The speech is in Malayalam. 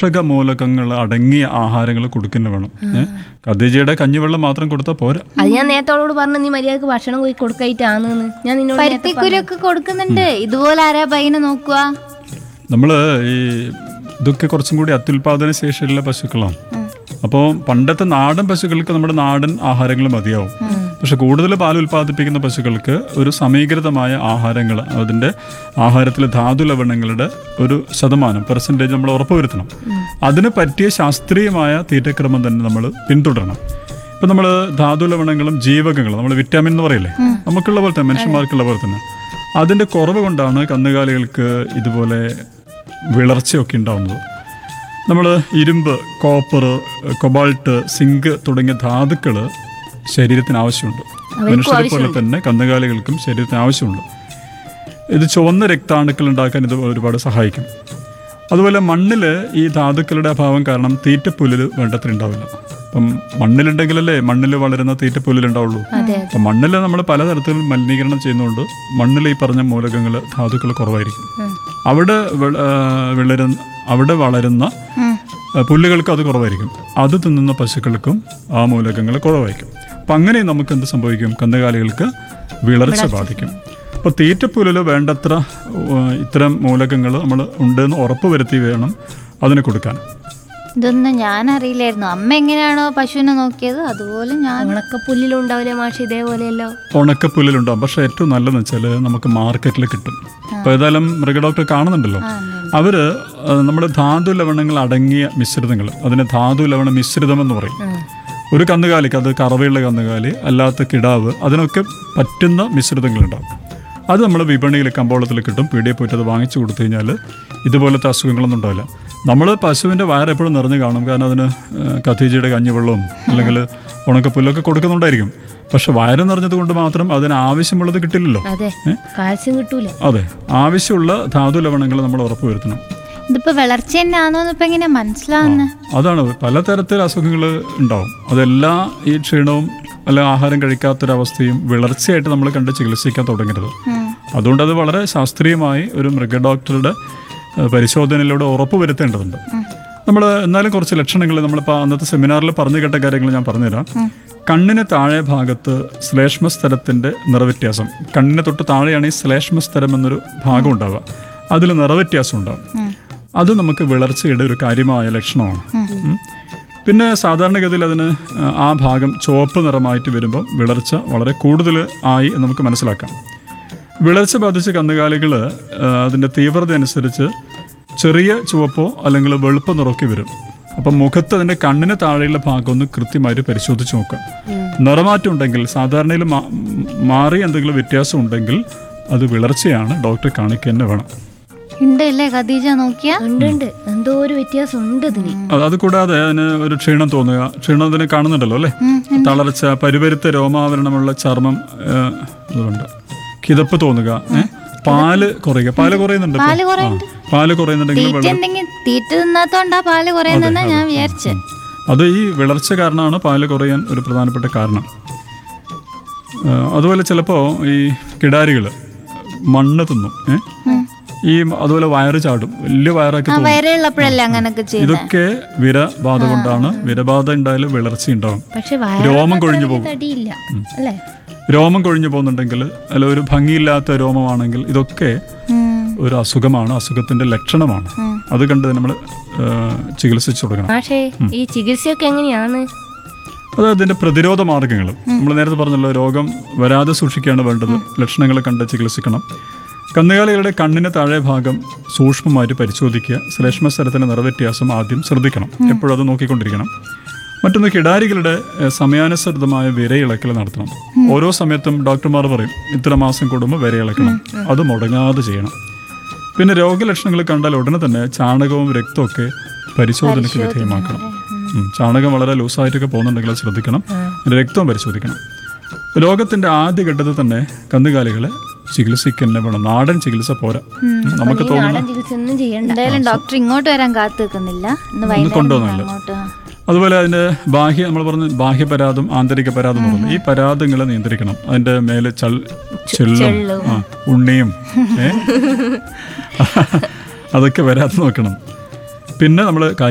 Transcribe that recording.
പോഷക മൂലകങ്ങൾ അടങ്ങിയ ആഹാരങ്ങൾ കൊടുക്കുന്ന വേണം ഏഹ് ഖദീജയുടെ കഞ്ഞിവെള്ളം മാത്രം കൊടുത്താൽ പോരാ അത് ഞാൻ നേരത്തോട് പറഞ്ഞു നീ മര്യാദക്ക് ഭക്ഷണം പോയി കൊടുക്കായിട്ടാന്ന് ഞാൻ നിന്നോട് നേരത്തെ പരുത്തിക്കുരൊക്കെ കൊടുക്കുന്നുണ്ട് ഇതുപോലെ ആരാ പയ്യനെ നോക്കുക നമ്മൾ ഈ ഇതൊക്കെ കുറച്ചും കൂടി അത്യുൽപാദന ശേഷിയുള്ള പശുക്കളാണ് അപ്പോൾ പണ്ടത്തെ നാടൻ പശുക്കൾക്ക് നമ്മുടെ നാടൻ ആഹാരങ്ങൾ മതിയാവും പക്ഷെ കൂടുതൽ പാൽ ഉൽപ്പാദിപ്പിക്കുന്ന പശുക്കൾക്ക് ഒരു സമീകൃതമായ ആഹാരങ്ങൾ അതിൻ്റെ ആഹാരത്തിലെ ധാതു ലവണങ്ങളുടെ ഒരു ശതമാനം പെർസെൻറ്റേജ് നമ്മൾ ഉറപ്പുവരുത്തണം അതിന് പറ്റിയ ശാസ്ത്രീയമായ തീറ്റക്രമം തന്നെ നമ്മൾ പിന്തുടരണം ഇപ്പം നമ്മൾ ധാതു ലവണങ്ങളും ജീവകങ്ങളും നമ്മൾ വിറ്റാമിൻ എന്ന് പറയില്ലേ നമുക്കുള്ള പോലെ തന്നെ മനുഷ്യന്മാർക്കുള്ള പോലെ തന്നെ അതിൻ്റെ കുറവ് കൊണ്ടാണ് കന്നുകാലികൾക്ക് ഇതുപോലെ വിളർച്ചയൊക്കെ ഉണ്ടാവുന്നത് നമ്മൾ ഇരുമ്പ് കോപ്പർ കൊബാൾട്ട് സിങ്ക് തുടങ്ങിയ ധാതുക്കൾ ശരീരത്തിന് ആവശ്യമുണ്ട് മനുഷ്യരെ പോലെ തന്നെ കന്നുകാലികൾക്കും ശരീരത്തിന് ആവശ്യമുണ്ട് ഇത് ചുവന്ന രക്താണുക്കൾ ഉണ്ടാക്കാൻ ഇത് ഒരുപാട് സഹായിക്കും അതുപോലെ മണ്ണിൽ ഈ ധാതുക്കളുടെ അഭാവം കാരണം തീറ്റപ്പുല്ലിൽ വേണ്ടത്ര ഉണ്ടാവില്ല അപ്പം മണ്ണിലുണ്ടെങ്കിലല്ലേ മണ്ണിൽ വളരുന്ന തീറ്റപ്പുല്ലിൽ ഉണ്ടാവുള്ളൂ അപ്പം മണ്ണിൽ നമ്മൾ പലതരത്തിൽ മലിനീകരണം ചെയ്യുന്നതുകൊണ്ട് മണ്ണിൽ ഈ പറഞ്ഞ മൂലകങ്ങൾ ധാതുക്കൾ കുറവായിരിക്കും അവിടെ വെ- ആ, വിളരുന്ന അവിടെ വളരുന്ന ആ, പുല്ലുകൾക്ക് അത് കുറവായിരിക്കും അത് തിന്നുന്ന പശുക്കൾക്കും ആ മൂലകങ്ങൾ കുറവായിരിക്കും അപ്പം അങ്ങനെ നമുക്ക് എന്ത് സംഭവിക്കും കന്നുകാലികൾക്ക് വിളർച്ച ബാധിക്കും അപ്പോൾ തീറ്റപ്പുല്ലിൽ വേണ്ടത്ര ആ, ഇത്തരം മൂലകങ്ങൾ നമ്മൾ ഉണ്ടെന്ന് ഉറപ്പ് വരുത്തി വേണം അതിന് കൊടുക്കാൻ ഇതൊന്നും ഞാൻ അറിയില്ലായിരുന്നു അമ്മ എങ്ങനെയാണോ പശുവിനെ നോക്കിയത് അതുപോലെ ഞാൻ ഉണക്കപ്പുല്ലിലും ഉണ്ടാവില്ലേ മാഷ് ഇതേപോലെയല്ലോ ഉണക്കപ്പുല്ലിലുണ്ടാവും പക്ഷെ ഏറ്റവും നല്ലതെന്ന് വെച്ചാൽ നമുക്ക് മാർക്കറ്റിൽ കിട്ടും അപ്പോൾ ഏതായാലും മൃഗഡോക്ടർ കാണുന്നുണ്ടല്ലോ അവര് നമ്മുടെ ധാതു ലവണങ്ങൾ അടങ്ങിയ മിശ്രിതങ്ങൾ അതിന് ധാതു ലവണ മിശ്രിതം എന്ന് പറയും ഒരു കന്നുകാലിക്ക് അത് കറവയുള്ള കന്നുകാലി അല്ലാത്ത കിടാവ് അതിനൊക്കെ പറ്റുന്ന മിശ്രിതങ്ങളുണ്ടാവും അത് നമ്മൾ വിപണിയിൽ കമ്പോളത്തിൽ കിട്ടും പീടിയെ പോയിട്ട് അത് വാങ്ങിച്ചു കൊടുത്തു കഴിഞ്ഞാൽ ഇതുപോലത്തെ അസുഖങ്ങളൊന്നും ഉണ്ടാവില്ല നമ്മൾ പശുവിൻ്റെ വയർ എപ്പോഴും നിറഞ്ഞു കാണും കാരണം അതിന് ഏഹ്, കത്തീജയുടെ കഞ്ഞിവെള്ളവും അല്ലെങ്കിൽ ഉണക്കപ്പുല്ലൊക്കെ കൊടുക്കുന്നുണ്ടായിരിക്കും പക്ഷെ വയറ് നിറഞ്ഞത് കൊണ്ട് മാത്രം അതിന് ആവശ്യമുള്ളത് കിട്ടില്ലല്ലോ അതെ കാൽസ്യം കിട്ടൂല അതെ ആവശ്യമുള്ള ധാതു ലവണങ്ങൾ നമ്മൾ ഉറപ്പുവരുത്തണം ഇതിപ്പോ വിളർച്ച തന്നെയാണോ ഇപ്പൊ എങ്ങനെ മനസ്സിലാവുന്നത് അതാണ് പലതരത്തിൽ അസുഖങ്ങൾ ഉണ്ടാവും അതെല്ലാം ഈ ക്ഷീണവും അല്ല ആഹാരം കഴിക്കാത്തൊരവസ്ഥയും വിളർച്ചയായിട്ട് നമ്മൾ കണ്ട് ചികിത്സിക്കാൻ തുടങ്ങരുത് അതുകൊണ്ട് അത് വളരെ ശാസ്ത്രീയമായി ഒരു മൃഗഡോക്ടറുടെ ഏഹ്, പരിശോധനയിലൂടെ ഉറപ്പ് വരുത്തേണ്ടതുണ്ട് നമ്മൾ എന്നാലും കുറച്ച് ലക്ഷണങ്ങൾ നമ്മളിപ്പോൾ അന്നത്തെ സെമിനാറിൽ പറഞ്ഞു കേട്ട കാര്യങ്ങൾ ഞാൻ പറഞ്ഞുതരാം കണ്ണിന് താഴെ ഭാഗത്ത് ശ്ലേഷ്മസ്തരത്തിൻ്റെ നിറവ്യത്യാസം കണ്ണിന് തൊട്ട് താഴെയാണ് ഈ ശ്ലേഷ്മസ്തരം എന്നൊരു ഭാഗം ഉണ്ടാവുക അതിൽ നിറവ്യത്യാസം ഉണ്ടാവും അത് നമുക്ക് വിളർച്ചയുടെ ഒരു കാര്യമായ ലക്ഷണമാണ് ഉം. പിന്നെ സാധാരണഗതിയിൽ അതിന് ആ ഭാഗം ചുവപ്പ് നിറമായിട്ട് വരുമ്പോൾ വിളർച്ച വളരെ കൂടുതൽ ആയി എന്ന് നമുക്ക് മനസ്സിലാക്കാം വിളർച്ച ബാധിച്ച കന്നുകാലികൾ അതിൻ്റെ തീവ്രത അനുസരിച്ച് ചെറിയ ചുവപ്പോ അല്ലെങ്കിൽ വെളുപ്പ നിറമൊക്കെ വരും അപ്പം മുഖത്ത് അതിൻ്റെ കണ്ണിന് താഴെയുള്ള ഭാഗം ഒന്ന് കൃത്യമായിട്ട് പരിശോധിച്ച് നോക്കുക നിറമാറ്റം ഉണ്ടെങ്കിൽ സാധാരണയിൽ മാ- മാറി എന്തെങ്കിലും വ്യത്യാസം ഉണ്ടെങ്കിൽ അത് വിളർച്ചയാണ് ഡോക്ടറെ കാണിക്കുക തന്നെ വേണം ഉണ്ട് അല്ലേ ഖദീജ നോക്കിയ ഉണ്ട് ഉണ്ട് എന്തോ ഒരു വ്യത്യാസം ഉണ്ട് ഇതിന് അത് അത് കൂടാതെ അതിന് ഒരു ക്ഷീണം തോന്നുക ക്ഷീണം അതിന് കാണുന്നുണ്ടല്ലോ അല്ലേ തളർച്ച പരിവരുത്ത രോമാവരണമുള്ള ചർമ്മം ഏഹ്, അതുകൊണ്ട് കിതപ്പ് തോന്നുക ഏഹ്? പാല് കുറയുക പാല് കുറയുന്നുണ്ട് ഇപ്പൊ. പാല് കുറയുന്നുണ്ട്. ആ, പാല് കുറയുന്നുണ്ടെങ്കിൽ തീറ്റ വെള്ളം എന്തെങ്കിലും തീറ്റ തിന്നാത്തോണ്ടാ പാല് കുറയുന്നെന്നാ ഞാൻ വിചാരിച്ചത് അത് ഈ വിളർച്ച കാരണമാണ് പാല് കുറയാൻ ഒരു പ്രധാനപ്പെട്ട കാരണം ഏഹ്, അതുപോലെ ചിലപ്പോൾ ഈ കിടാരികൾ മണ്ണ് തിന്നും ഏഹ്? ഈ അതുപോലെ വയറ് ചാടും വലിയ വയറാക്കി ആ തോന്നും വയറുള്ളപ്പോഴല്ലേ അങ്ങനൊക്കെ ചെയ്യുന്നത് ഇതൊക്കെ വിരബാധ കൊണ്ടാണ് വിരബാധ ഉണ്ടായാലും വിളർച്ച ഉണ്ടാവും പക്ഷെ രോമം കൊഴിഞ്ഞു പോകും തടിയില്ല അല്ലേ രോമം കൊഴിഞ്ഞു പോകുന്നുണ്ടെങ്കിൽ അല്ല ഒരു ഭംഗിയില്ലാത്ത രോമമാണെങ്കിൽ ഇതൊക്കെ ഉം. ഒരു അസുഖമാണ് അസുഖത്തിന്റെ ലക്ഷണമാണ് അത് കണ്ട് നമ്മൾ ചികിത്സിച്ചു തുടങ്ങണം മാഷേ ഈ ചികിത്സയൊക്കെ എങ്ങനെയാണ് അത് അതിന്റെ പ്രതിരോധ മാർഗങ്ങൾ നമ്മൾ നേരത്തെ പറഞ്ഞല്ലോ രോഗം വരാതെ സൂക്ഷിക്കുകയാണ് വേണ്ടത് ലക്ഷണങ്ങൾ കണ്ട് ചികിത്സിക്കണം കന്നുകാലികളുടെ കണ്ണിന് താഴെ ഭാഗം സൂക്ഷ്മമായിട്ട് പരിശോധിക്കുക ശ്ലേഷ്മസ്ഥലത്തിന്റെ നിറവ്യത്യാസം ആദ്യം ശ്രദ്ധിക്കണം എപ്പോഴും അത് നോക്കിക്കൊണ്ടിരിക്കണം മറ്റൊന്ന് കിടാരികളുടെ ഏഹ്, സമയാനുസൃതമായ വിരയിളക്കൽ നടത്തണം ഓരോ സമയത്തും ഡോക്ടർമാർ പറയും ഇത്ര മാസം കൂടുമ്പോൾ വിരയിളക്കണം അത് മുടങ്ങാതെ ചെയ്യണം പിന്നെ രോഗലക്ഷണങ്ങൾ കണ്ടാൽ ഉടനെ തന്നെ ചാണകവും രക്തവും ഒക്കെ പരിശോധനയ്ക്ക് വിധേയമാക്കണം ഉം. ചാണകം വളരെ ലൂസായിട്ടൊക്കെ പോകുന്നുണ്ടെങ്കിൽ അത് ശ്രദ്ധിക്കണം പിന്നെ രക്തവും പരിശോധിക്കണം രോഗത്തിന്റെ ആദ്യഘട്ടത്തിൽ തന്നെ കന്നുകാലികളെ ചികിത്സിക്കുന്ന വേണം നാടൻ ചികിത്സ പോരാ ഉം. നമുക്ക് തോന്നുന്ന നാടൻ ചികിത്സ ഒന്നും ചെയ്യണ്ട എന്തായാലും ഡോക്ടർ ഇങ്ങോട്ട് വരാൻ കാത്തു നിൽക്കുന്നില്ല ഇന്ന് വൈകുന്നേരം കൊണ്ടുവന്നില്ല. അങ്ങോട്ട് ആ. അതുപോലെ അതിന്റെ ബാഹ്യ നമ്മൾ പറഞ്ഞ ബാഹ്യ പരാതും ആന്തരിക പരാതും എന്ന് പറഞ്ഞു ഈ പരാതങ്ങളെ നിയന്ത്രിക്കണം അതിന്റെ മേലെ ചൾ ചെള്ളും ആ, ഉണ്ണിയും ഏ? അതൊക്കെ വരാതെ നോക്കണം പിന്നെ നമ്മൾ